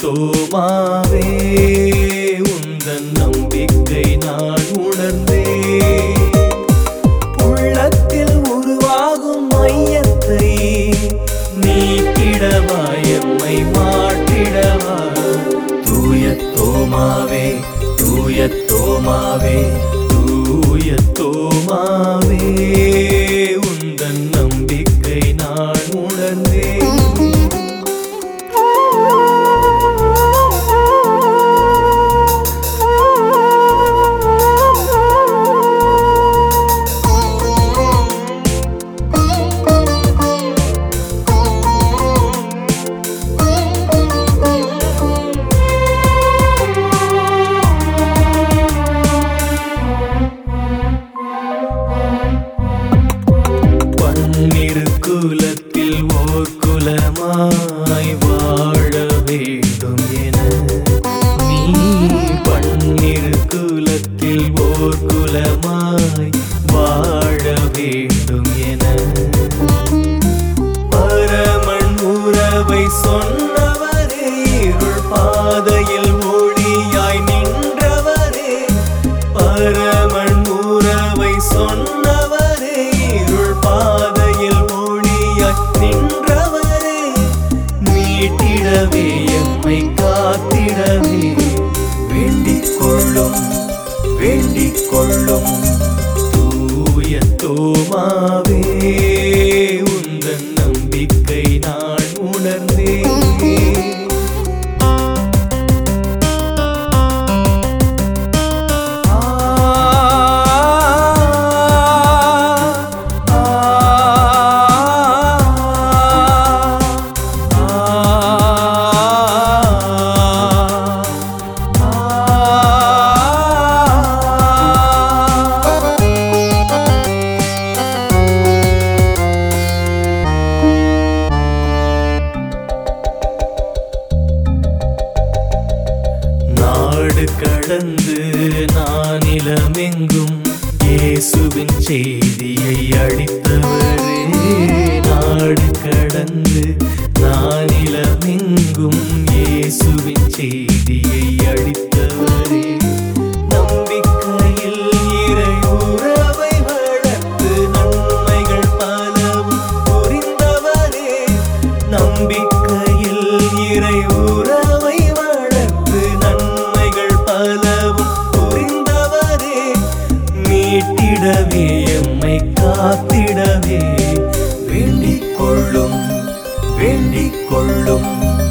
தோமாவே உந்தன் நம்பிக்கை நான் உணர்ந்தேன் உள்ளத்தில் உருவாகும் மையத்தை நீக்கிடவா எம்மை மாற்றிடவா தூய தோமாவே தூய தோமாவே தூய தோமாவே உந்தன் நம்பிக்கை நான் உணர்ந்தேன் பன்னிரு குலத்தில் ஓர் குலமாய் வாழ வேண்டும் என நீ பன்னிரு குலத்தில் ஓர் குலமாய் வாழ வேண்டும் என பரமன் உறவை சொன்னவரே இருள் பாதையில் ஒளியாய் நின்றவரே பரமன் உறவை சொன்னவரே இருள் பாதையில் ஒளியாய் நின்றவரே மீட்டிடவே எம்மை காத்திடவே வேண்டிக் கொள்ளும் வேண்டிக் கொள்ளும் தூய தோமாவே உந்தன் நம்பிக்கை நான் உணர்ந்தேன் நாடு கடந்து நானிலமெங்கும் இயேசுவின் செய்தியை அளித்தவரே நாடு கடந்து நானிலமெங்கும் இயேசுவின் செய்தியை அளித்தவரே நம்பிக்கையில் இறை உறவை வளர்த்து நன்மைகள் பலவும் புரிந்தவரே நம்பிக்கையில் இறை உறவை வளர்த்து நன்மைகள் பலவும் புரிந்தவரே மீட்டிடவே எம்மை காத்திடவே வேண்டிக் கொள்ளும் வேண்டிக் கொள்ளும்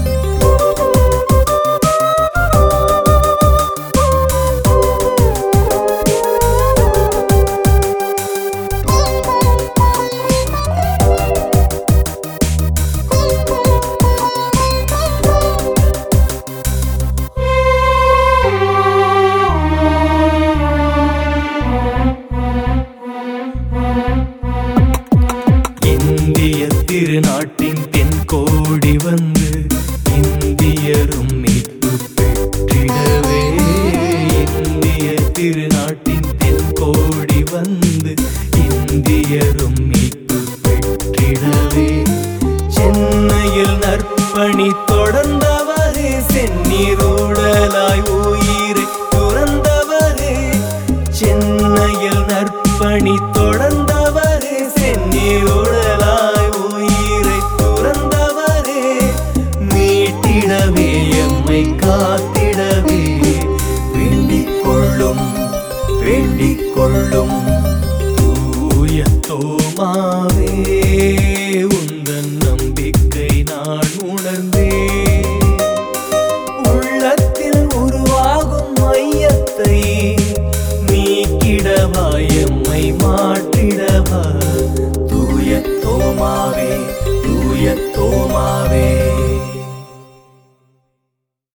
இந்திய திருநாட்டின் தென் கோடி வந்து இந்தியரும் மீட்பு பெற்றிடவே இந்திய திருநாட்டின் தென் கோடி வந்து இந்தியரும் மீட்பு பெற்றிடவே சென்னையில் நற்பணி தொடர்ந்தவரே செந்நீரோடலாய் உயிரை துறந்தவரே சென்னையில் நற்பணி தொடர்ந்தவரே செந்நீரோடலாய் உயிரை துறந்தவரே மீட்டிடவே எம்மை காத்திடவே வேண்டிக் கொள்ளும் வேண்டிக் கொள்ளும் தூய தோமாவே உந்தன் நம்பிக்கை நான் உணர்ந்தேன் உள்ளத்தில் உருவாகும் மையத்தை நீக்கிடவா எம்மை மாற்றிடவா தூய தோமாவே தூய தோமாவே